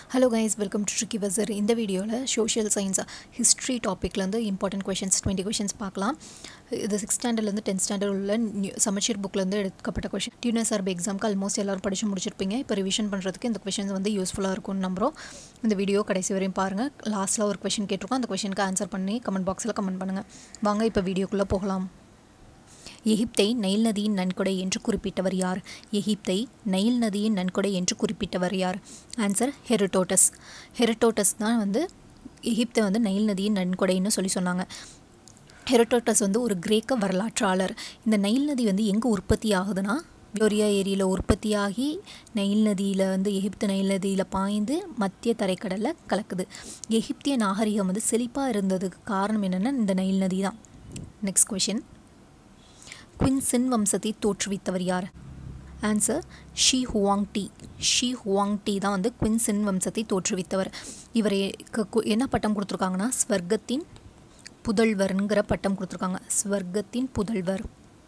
hello guys welcome to tricky buzzer இந்த வீடியோவில் social science history டாப்பிக்லேருந்து இம்பார்ட்டன்ட் கொஷின்ஸ் டுவெண்ட்டி கொஷின்ஸ் பார்க்கலாம் இது சிக்ஸ் ஸ்டாண்டர்ட்லேருந்து டென்த் ஸ்டாண்டர்ட் உள்ள நியூ சமச்சீர் புக்லேருந்து எடுக்கப்பட்ட கொஷின் டியூனர் சார்பு எக்ஸாம்க்கு ஆல்மோஸ்ட் எல்லோரும் படித்து முடிச்சிருப்பீங்க இப்போ ரிவிஷன் பண்ணுறதுக்கு இந்த கொஷின்ஸ் வந்து யூஸ்ஃபுல்லாக இருக்கும்னு நம்புகிறோம் இந்த வீடியோ கடைசி வரையும் பாருங்கள் லாஸ்ட்டில் ஒரு கொஷின் கேட்டிருக்கோம் அந்த கொஷினுக்கு ஆன்சர் பண்ணி கமெண்ட் பாக்ஸில் கமெண்ட் பண்ணுங்கள் வாங்க இப்போ வீடியோக்குள்ளே போகலாம் எகிப்தை நைல் நதியின் நன்கொடை என்று குறிப்பிட்டவர் யார் எகிப்தை நைல் நதியின் நன்கொடை என்று குறிப்பிட்டவர் யார் ஆன்சர் ஹெரட்டோட்டஸ் ஹெரட்டோட்டஸ் தான் வந்து எகிப்தை வந்து நைல் நதியின் நன்கொடைன்னு சொல்லி சொன்னாங்க ஹெரட்டோட்டஸ் வந்து ஒரு கிரேக்க வரலாற்றாளர் இந்த நைல் நதி வந்து எங்கே உற்பத்தி ஆகுதுன்னா விக்டோரியா ஏரியில் உற்பத்தியாகி நைல் நதியில் வந்து எகிப்து நைல் நதியில் பாய்ந்து மத்திய தரைக்கடலில் கலக்குது எகிப்திய நாகரிகம் வந்து செழிப்பாக இருந்ததுக்கு காரணம் என்னென்னா இந்த நைல் நதி தான் நெக்ஸ்ட் கொஷின் குவின் சின் வம்சத்தை தோற்றுவித்தவர் யார் answer Shi Huang Di Shi Huang Di தான் வந்து குவின் சின் வம்சத்தை தோற்றுவித்தவர் இவர் என்ன பட்டம் கொடுத்துருக்காங்கன்னா ஸ்வர்க்கத்தின் புதல்வர்ங்கிற பட்டம் கொடுத்துருக்காங்க ஸ்வர்க்கத்தின் புதல்வர்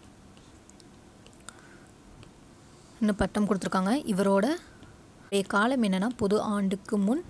இன்னும் பட்டம் கொடுத்துருக்காங்க இவரோட காலம் என்னென்னா பொது ஆண்டுக்கு முன்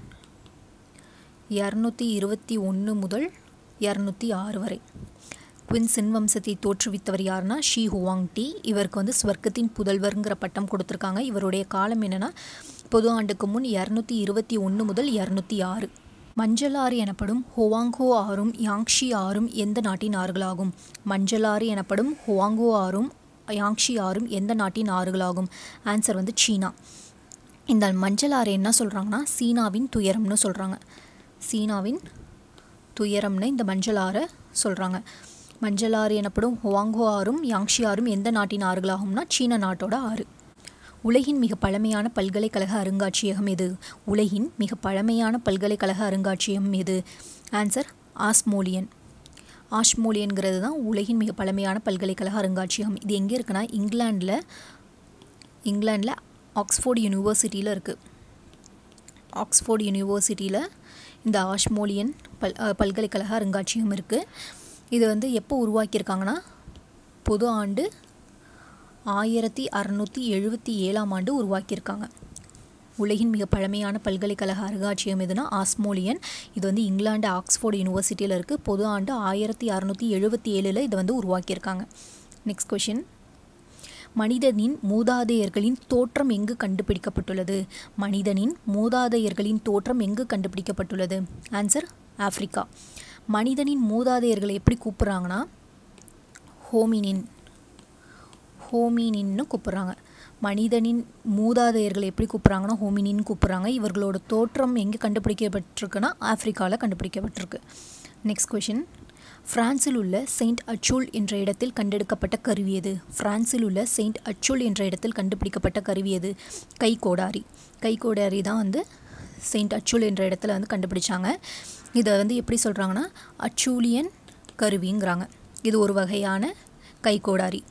இரநூத்தி இருபத்தி ஒன்று முதல் இரநூத்தி ஆறு வரை குவின் சின் வம்சத்தை தோற்றுவித்தவர் யாருன்னா ஷி ஹுவாங் டி இவருக்கு வந்து ஸ்வர்க்கத்தின் புதல்வருங்கிற பட்டம் கொடுத்துருக்காங்க இவருடைய காலம் என்னென்னா பொது ஆண்டுக்கு முன் இரநூத்தி இருபத்தி ஒன்று முதல் இரநூத்தி ஆறு மஞ்சள் ஆறு எனப்படும் ஹுவாங்கோ ஆறும் யாங்ஷி ஆறும் எந்த நாட்டின் ஆறுகளாகும் மஞ்சள் ஆறு எனப்படும் ஹுவாங்கோ ஆறும் யாங்ஷி ஆறும் எந்த நாட்டின் ஆறுகளாகும் ஆன்சர் வந்து சீனா இந்த மஞ்சள் ஆறு என்ன சொல்கிறாங்கன்னா சீனாவின் துயரம்னு சொல்கிறாங்க சீனாவின் துயரம்னு இந்த மஞ்சள் ஆறை சொல்கிறாங்க மஞ்சள் ஆறு எனப்படும் ஹுவாங்கோ ஆறும் யாங்ஷி ஆறும் எந்த நாட்டின் ஆறுகளாகும்னா சீன நாட்டோட ஆறு உலகின் மிக பழமையான பல்கலைக்கழக அருங்காட்சியகம் எது உலகின் மிக பழமையான பல்கலைக்கழக அருங்காட்சியகம் எது ஆன்சர் ஆஸ்மோலியன் ஆஸ்மோலியன்கிறது தான் உலகின் மிக பழமையான பல்கலைக்கழக அருங்காட்சியகம் இது எங்கே இருக்குன்னா இங்கிலாண்டில் இங்கிலாண்டில் ஆக்ஸ்ஃபோர்டு யூனிவர்சிட்டியில் இருக்குது ஆக்ஸ்ஃபோர்டு யூனிவர்சிட்டியில் இந்த ஆஷ்மோலியன் பல் பல்கலைக்கழக அருங்காட்சியகம் இருக்குது இது வந்து எப்போ உருவாக்கியிருக்காங்கன்னா பொது ஆண்டு ஆயிரத்தி அறநூற்றி எழுபத்தி ஏழாம் ஆண்டு உருவாக்கியிருக்காங்க உலகின் மிக பழமையான பல்கலைக்கழக அருங்காட்சியகம் எதுனா ஆஸ்மோலியன் இது வந்து இங்கிலாந்து ஆக்ஸ்ஃபோர்டு யூனிவர்சிட்டியில் இருக்குது பொது ஆண்டு ஆயிரத்தி அறநூற்றி எழுபத்தி ஏழில் இதை வந்து உருவாக்கியிருக்காங்க நெக்ஸ்ட் கொஷின் மனிதனின் மூதாதையர்களின் தோற்றம் எங்கு கண்டுபிடிக்கப்பட்டுள்ளது மனிதனின் மூதாதையர்களின் தோற்றம் எங்கு கண்டுபிடிக்கப்பட்டுள்ளது ஆன்சர் ஆஃப்ரிக்கா மனிதனின் மூதாதையர்களை எப்படி கூப்பிட்றாங்கன்னா ஹோமினின் ஹோமினின்னு கூப்பிட்றாங்க மனிதனின் மூதாதையர்களை எப்படி கூப்பிட்றாங்கன்னா ஹோமினின்னு கூப்பிட்றாங்க இவர்களோட தோற்றம் எங்கே கண்டுபிடிக்கப்பட்டிருக்குன்னா ஆஃப்ரிக்காவில் கண்டுபிடிக்கப்பட்டிருக்கு நெக்ஸ்ட் கொஷின் பிரான்சில் உள்ள செயின்ட் அச்சூல் என்ற இடத்தில் கண்டெடுக்கப்பட்ட கருவி எது பிரான்சில் உள்ள செயின்ட் அச்சூல் என்ற இடத்தில் கண்டுபிடிக்கப்பட்ட கருவி எது கை கோடாரி கை கோடாரி தான் வந்து செயின்ட் அச்சூல் என்ற இடத்துல வந்து கண்டுபிடிச்சாங்க இதை வந்து எப்படி சொல்கிறாங்கன்னா அச்சூலியன் கருவிங்கிறாங்க இது ஒரு வகையான கைகோடாரி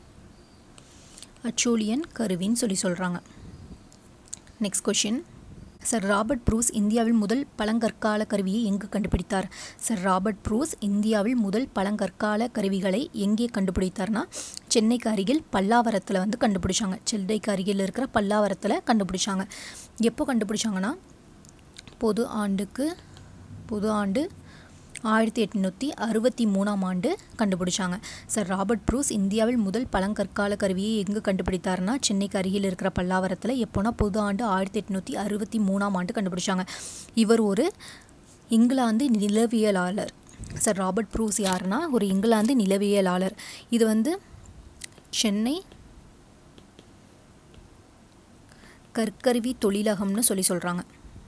அச்சூலியன் கருவின்னு சொல்லி சொல்கிறாங்க next question sir Robert Bruce இந்தியாவில் முதல் பழங்கற்கால கருவியை எங்கு கண்டுபிடித்தார் சர் ராபர்ட் ப்ரூஸ் இந்தியாவில் முதல் பழங்கற்கால கருவிகளை எங்கே கண்டுபிடித்தார்னா சென்னைக்கு அருகில் பல்லாவரத்தில் வந்து கண்டுபிடிச்சாங்க சென்னைக்கு அருகில் இருக்கிற பல்லாவரத்தில் கண்டுபிடிச்சாங்க எப்போ கண்டுபிடிச்சாங்கன்னா பொது ஆண்டுக்கு பொது ஆண்டு ஆயிரத்தி எட்நூற்றி அறுபத்தி மூணாம் ஆண்டு கண்டுபிடிச்சாங்க சார் ராபர்ட் ப்ரூஸ் இந்தியாவில் முதல் பழங்கற்கால கருவியை எங்கு கண்டுபிடித்தார்னா சென்னைக்கு அருகில் இருக்கிற பல்லாவரத்தில் எப்போனா பொது ஆண்டு ஆயிரத்தி எட்நூற்றி அறுபத்தி மூணாம் ஆண்டு கண்டுபிடிச்சாங்க இவர் ஒரு இங்கிலாந்து நிலவியலாளர் சார் ராபர்ட் ப்ரூஸ் யாருன்னா ஒரு இங்கிலாந்து நிலவியலாளர் இது வந்து சென்னை கற்கருவி தொழிலகம்னு சொல்லி சொல்கிறாங்க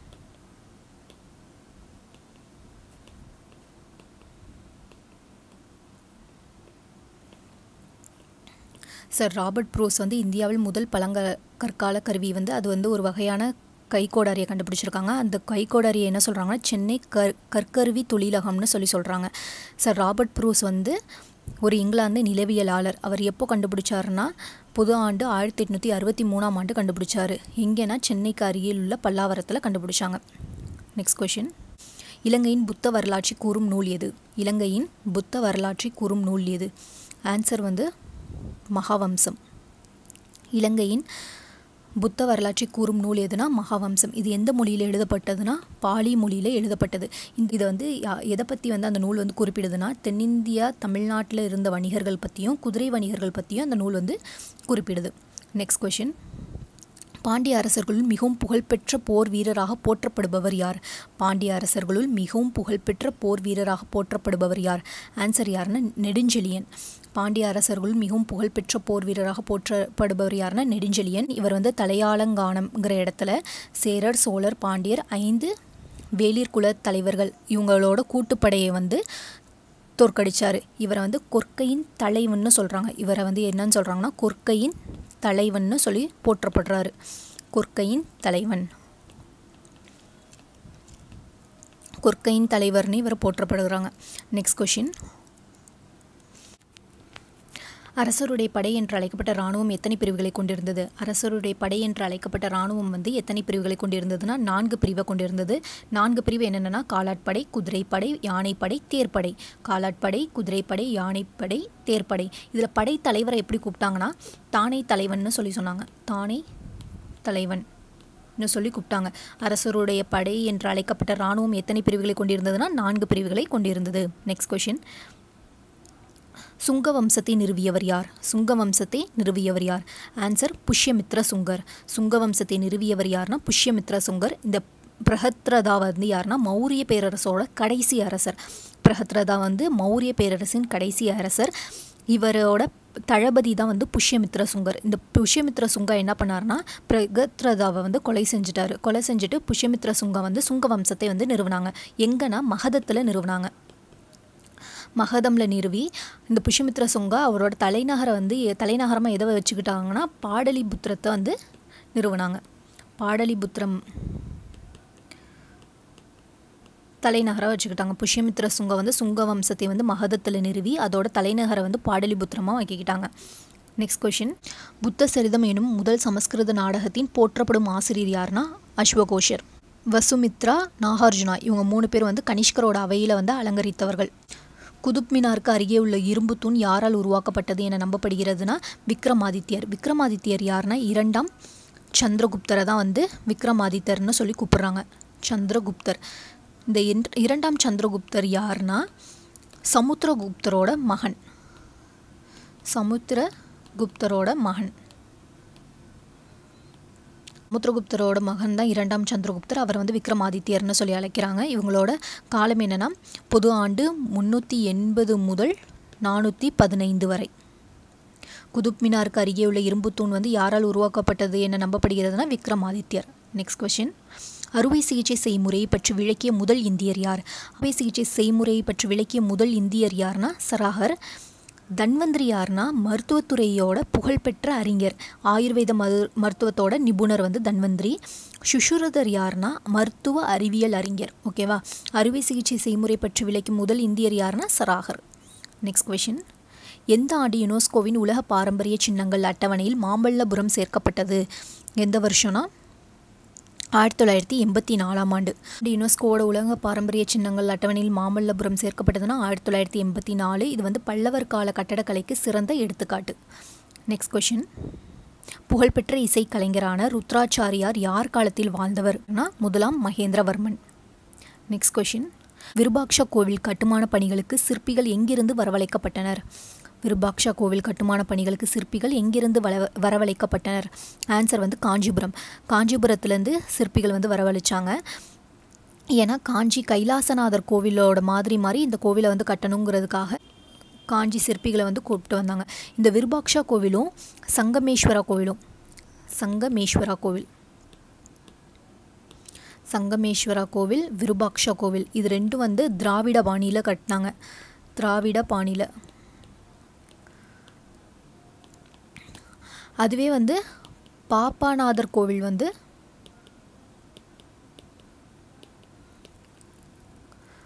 சார் ராபர்ட் ப்ரோஸ் வந்து இந்தியாவில் முதல் பழங்க கற்கால கருவி வந்து அது வந்து ஒரு வகையான கைகோடாரியை கண்டுபிடிச்சிருக்காங்க அந்த கைகோடாரியை என்ன சொல்கிறாங்கன்னா சென்னை கற் கற்கருவி தொழிலகம்னு சொல்லி சொல்கிறாங்க சார் ராபர்ட் ப்ரூஸ் வந்து ஒரு இங்கிலாந்து நிலவியலாளர் அவர் எப்போ கண்டுபிடிச்சாருன்னா பொது ஆண்டு ஆயிரத்தி எட்நூற்றி அறுபத்தி மூணாம் ஆண்டு கண்டுபிடிச்சார் எங்கேனா சென்னைக்கு அருகில் உள்ள பல்லாவரத்தில் கண்டுபிடிச்சாங்க நெக்ஸ்ட் கொஷின் இலங்கையின் புத்த வரலாற்றை கூறும் நூல் எது இலங்கையின் புத்த வரலாற்றை கூறும் நூல் எது ஆன்சர் வந்து மகாவம்சம் இலங்கையின் புத்த வரலாற்றை கூறும் நூல் எதுனா மகாவம்சம் இது எந்த மொழியில் எழுதப்பட்டதுன்னா பாலி மொழியில் எழுதப்பட்டது இந்த இதை வந்து யா- எதை பற்றி வந்து அந்த நூல் வந்து குறிப்பிடுதுன்னா தென்னிந்தியா தமிழ்நாட்டில் இருந்த வணிகர்கள் பற்றியும் குதிரை வணிகர்கள் பற்றியும் அந்த நூல் வந்து குறிப்பிடுது நெக்ஸ்ட் கொஷின் பாண்டிய அரசர்களுள் மிகவும் புகழ்பெற்ற போர் வீரராக போற்றப்படுபவர் யார் பாண்டிய அரசர்களுள் மிகவும் புகழ்பெற்ற போர் வீரராக போற்றப்படுபவர் யார் ஆன்சர் யாருன்னா நெடுஞ்செழியன் பாண்டிய அரசர்களுள் மிகவும் புகழ்பெற்ற போர் வீரராக போற்றப்படுபவர் யாருன்னா நெடுஞ்செழியன் இவர் வந்து தலையாலங்கானம்ங்கிற இடத்துல சேரர் சோழர் பாண்டியர் ஐந்து வேளிர் குல தலைவர்கள் இவங்களோட கூட்டுப்படையை வந்து தோற்கடிச்சார் இவரை வந்து கொற்கையின் தலைவன்னு சொல்கிறாங்க இவரை வந்து என்னன்னு சொல்கிறாங்கன்னா கொற்கையின் தலைவன்னு சொல்லி போற்றப்படுறாரு கொற்கையின் தலைவன் கொற்கையின் தலைவர்னு இவர் போற்றப்படுகிறாங்க நெக்ஸ்ட் கொஷின் அரசருடைய படை என்று அழைக்கப்பட்ட இராணுவம் எத்தனை பிரிவுகளை கொண்டிருந்தது அரசருடைய படை என்று அழைக்கப்பட்ட இராணுவம் வந்து எத்தனை பிரிவுகளை கொண்டிருந்ததுன்னா நான்கு பிரிவை கொண்டிருந்தது நான்கு பிரிவு என்னென்னா காலாட்படை குதிரைப்படை யானைப்படை தேர்ப்படை காலாட்படை குதிரைப்படை யானைப்படை தேர்ப்படை இதில் படை தலைவரை எப்படி கூப்பிட்டாங்கன்னா தானே தலைவன்னு சொல்லி சொன்னாங்க தானே தலைவன் ன்னு சொல்லி கூப்பிட்டாங்க அரசருடைய படை என்று அழைக்கப்பட்ட இராணுவம் எத்தனை பிரிவுகளை கொண்டிருந்ததுன்னா நான்கு பிரிவுகளை கொண்டிருந்தது நெக்ஸ்ட் கொஷின் சுங்க வம்சத்தை நிறுவியவர் யார் சுங்க வம்சத்தை நிறுவியவர் யார் ஆன்சர் புஷ்யமித்ர சுங்கர் சுங்க வம்சத்தை நிறுவியவர் யார்னா புஷ்யமித்ர சுங்கர் இந்த பிரஹத்ரதா வந்து யாருன்னா மௌரிய பேரரசோட கடைசி அரசர் பிரஹத்ரதா வந்து மௌரிய பேரரசின் கடைசி அரசர் இவரோட தளபதி தான் வந்து புஷ்யமித்ர சுங்கர் இந்த புஷ்யமித்ர சுங்கா என்ன பண்ணார்னா பிரகத்ரதாவை வந்து கொலை செஞ்சுட்டாரு கொலை செஞ்சுட்டு புஷ்யமித்ர சுங்கா வந்து சுங்க வம்சத்தை வந்து நிறுவினாங்க எங்கன்னா மகதத்தில் நிறுவினாங்க மகதமில் நிறுவி இந்த புஷ்யமித்ர சுங்கா அவரோட தலைநகரை வந்து எ- தலைநகரமா எதை வச்சுக்கிட்டாங்கன்னா பாடலிபுத்திரத்தை வந்து நிறுவினாங்க பாடலிபுத்திரம் தலைநகராக வச்சுக்கிட்டாங்க புஷ்யமித்ர சுங்க வந்து சுங்க வம்சத்தை வந்து மகதத்தில் நிறுவி அதோட தலைநகரை வந்து பாடலிபுத்திரமாக ஆக்கிக்கிட்டாங்க நெக்ஸ்ட் கொஷின் புத்த சரிதம் எனும் முதல் சமஸ்கிருத நாடகத்தின் போற்றப்படும் ஆசிரியர் யாருன்னா அஸ்வகோஷர் வசுமித்ரா நாகார்ஜுனா இவங்க மூணு பேர் வந்து கனிஷ்கரோட அவையில் வந்து அலங்கரித்தவர்கள் குதுப் மினாருக்கு அருகே உள்ள இரும்பு தூண் யாரால் உருவாக்கப்பட்டது என நம்பப்படுகிறதுனா விக்ரமாதித்யர் விக்ரமாதித்யர் யாருன்னா இரண்டாம் சந்திரகுப்தரை தான் வந்து விக்ரமாதித்தர்னு சொல்லி கூப்பிடுறாங்க சந்திரகுப்தர் இந்த இரண்- இரண்டாம் சந்திரகுப்தர் யாருன்னா சமுத்திரகுப்தரோட மகன் சமுத்திரகுப்தரோட மகன் சமுத்திரகுப்தரோட மகன் தான் இரண்டாம் சந்திரகுப்தர் அவர் வந்து விக்ரமாதித்யர்னு சொல்லி அழைக்கிறாங்க இவங்களோட காலம் என்னன்னா பொது ஆண்டு முந்நூற்றி எண்பது முதல் நானூற்றி பதினைந்து வரை குதுப் மினாருக்கு அருகே உள்ள இரும்புத்தூண் வந்து யாரால் உருவாக்கப்பட்டது என நம்பப்படுகிறதுனா விக்ரமாதித்யர் நெக்ஸ்ட் கொஷின் அறுவை சிகிச்சை செய்முறையை பற்றி விளக்கிய முதல் இந்தியர் யார் அறுவை சிகிச்சை செய்முறையை பற்றி விளக்கிய முதல் இந்தியர் யார்னா சராகர் தன்வந்திரி யார்னா மருத்துவத்துறையோட புகழ்பெற்ற அறிஞர் ஆயுர்வேத மரு மருத்துவத்தோட நிபுணர் வந்து தன்வந்திரி சுஷுரதர் யார்னா மருத்துவ அறிவியல் அறிஞர் ஓகேவா அறுவை சிகிச்சை செய்முறை பற்றி விளக்கும் முதல் இந்தியர் யார்னா சராகர் நெக்ஸ்ட் கொஷின் எந்த ஆண்டு யுனெஸ்கோவின் உலக பாரம்பரிய சின்னங்கள் அட்டவணையில் மாமல்லபுரம் சேர்க்கப்பட்டது எந்த வருஷம்னா ஆயிரத்தி தொள்ளாயிரத்தி எண்பத்தி நாலாம் ஆண்டு இந்த யுனெஸ்கோவோட உலக பாரம்பரிய சின்னங்கள் அட்டவணையில் மாமல்லபுரம் சேர்க்கப்பட்டதுன்னா ஆயிரத்தி தொள்ளாயிரத்தி எண்பத்தி நாலு இது வந்து பல்லவர் கால கட்டடக்கலைக்கு சிறந்த எடுத்துக்காட்டு நெக்ஸ்ட் கொஷின் புகழ்பெற்ற இசைக்கலைஞரான ருத்ராச்சாரியார் யார் காலத்தில் வாழ்ந்தவர்னா முதலாம் மகேந்திரவர்மன் நெக்ஸ்ட் கொஷின் விருபாக்ஷா கோவில் கட்டுமான பணிகளுக்கு சிற்பிகள் எங்கிருந்து வரவழைக்கப்பட்டனர் விருபாக்ஷா கோவில் கட்டுமான பணிகளுக்கு சிற்பிகள் எங்கிருந்து வர வரவழைக்கப்பட்டனர் ஆன்சர் வந்து காஞ்சிபுரம் காஞ்சிபுரத்துலேருந்து சிற்பிகள் வந்து வரவழைச்சாங்க ஏன்னா காஞ்சி கைலாசநாதர் கோவிலோட மாதிரி மாதிரி இந்த கோவிலை வந்து கட்டணுங்கிறதுக்காக காஞ்சி சிற்பிகளை வந்து கூப்பிட்டு வந்தாங்க இந்த விருபாக்ஷா கோவிலும் சங்கமேஸ்வரா கோவிலும் சங்கமேஸ்வரா கோவில் சங்கமேஸ்வரா கோவில் விருபாக்ஷா கோவில் இது ரெண்டும் வந்து திராவிட பாணியில் கட்டினாங்க திராவிட பாணியில் அதுவே வந்து பாப்பாநாதர் கோவில் வந்து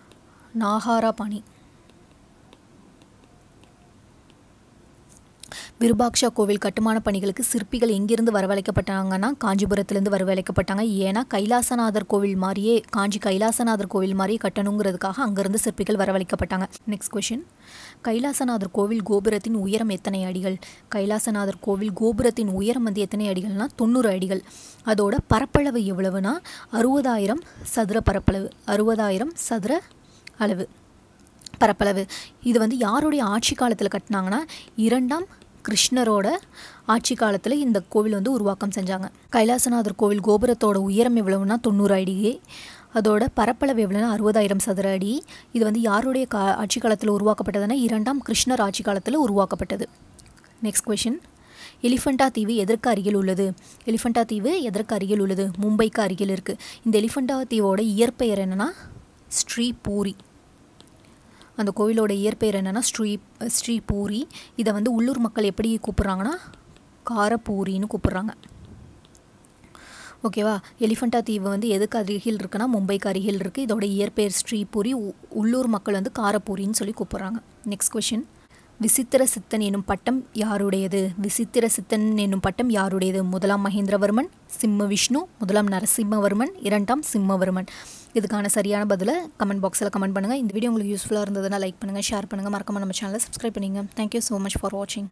நாகாரா பாணி விருபாக்ஷா கோவில் கட்டுமான பணிகளுக்கு சிற்பிகள் எங்கிருந்து வரவழைக்கப்பட்டாங்கன்னா காஞ்சிபுரத்துலேருந்து வரவழைக்கப்பட்டாங்க ஏன்னா கைலாசநாதர் கோவில் மாதிரியே காஞ்சி கைலாசநாதர் கோவில் மாதிரியே கட்டணுங்கிறதுக்காக அங்கேருந்து சிற்பிகள் வரவழைக்கப்பட்டாங்க நெக்ஸ்ட் கொஷின் கைலாசநாதர் கோவில் கோபுரத்தின் உயரம் எத்தனை அடிகள் கைலாசநாதர் கோவில் கோபுரத்தின் உயரம் வந்து எத்தனை அடிகள்னா தொண்ணூறு அடிகள் அதோட பரப்பளவு எவ்வளவுனா அறுபதாயிரம் சதுர பரப்பளவு அறுபதாயிரம் சதுர அளவு பரப்பளவு இது வந்து யாருடைய ஆட்சி காலத்தில் கட்டினாங்கன்னா இரண்டாம் கிருஷ்ணரோட ஆட்சி காலத்தில் இந்த கோவில் வந்து உருவாக்கம் செஞ்சாங்க கைலாசநாதர் கோவில் கோபுரத்தோட உயரம் எவ்வளவுனா தொண்ணூறு அடி அதோட பரப்பளவு எவ்வளோனா அறுபதாயிரம் சதுர அடி இது வந்து யாருடைய கா ஆட்சி காலத்தில் உருவாக்கப்பட்டதுன்னா இரண்டாம் கிருஷ்ணர் ஆட்சி காலத்தில் உருவாக்கப்பட்டது நெக்ஸ்ட் கொஷின் எலிஃபண்டா தீவு எதற்கு அருகில் உள்ளது எலிஃபண்டா தீவு எதற்கு அருகில் உள்ளது மும்பைக்கு அருகில் இருக்குது இந்த எலிஃபண்டா தீவோட இயற்பெயர் என்னென்னா ஸ்ரீபூரி அந்த கோவிலோட இயற்பெயர் என்னென்னா ஸ்ரீ ஸ்ரீபூரி இதை வந்து உள்ளூர் மக்கள் எப்படி கூப்பிட்றாங்கன்னா காரப்பூரின்னு கூப்பிட்றாங்க ஓகேவா எலிஃபண்டா தீவு வந்து எதுக்கு அருகில் இருக்குன்னா மும்பைக்கு அருகில் இருக்குது இதோட இயற்பெயர் ஸ்ரீபூரி உள்ளூர் மக்கள் வந்து காரப்பூரின்னு சொல்லி கூப்பிட்றாங்க நெக்ஸ்ட் கொஷின் விசித்திர சித்தன் என்னும் பட்டம் யாருடையது விசித்திர சித்தன் என்னும் பட்டம் யாருடையது முதலாம் மகேந்திரவர்மன் சிம்ம விஷ்ணு முதலாம் நரசிம்மவர்மன் இரண்டாம் சிம்மவர்மன் இதுக்கான சரியான பதிலை கமெண்ட் பாக்ஸில் கமெண்ட் பண்ணுங்கள் இந்த வீடியோ உங்களுக்கு யூஸ்ஃபுல்லாக இருந்ததுன்னா லைக் பண்ணுங்கள் ஷேர் பண்ணுங்கள் மறக்காம நம்ம சேனலை சப்ஸ்கிரைப் பண்ணுங்கள் தேங்க்யூ ஸோ மச் ஃபார் வாட்சிங்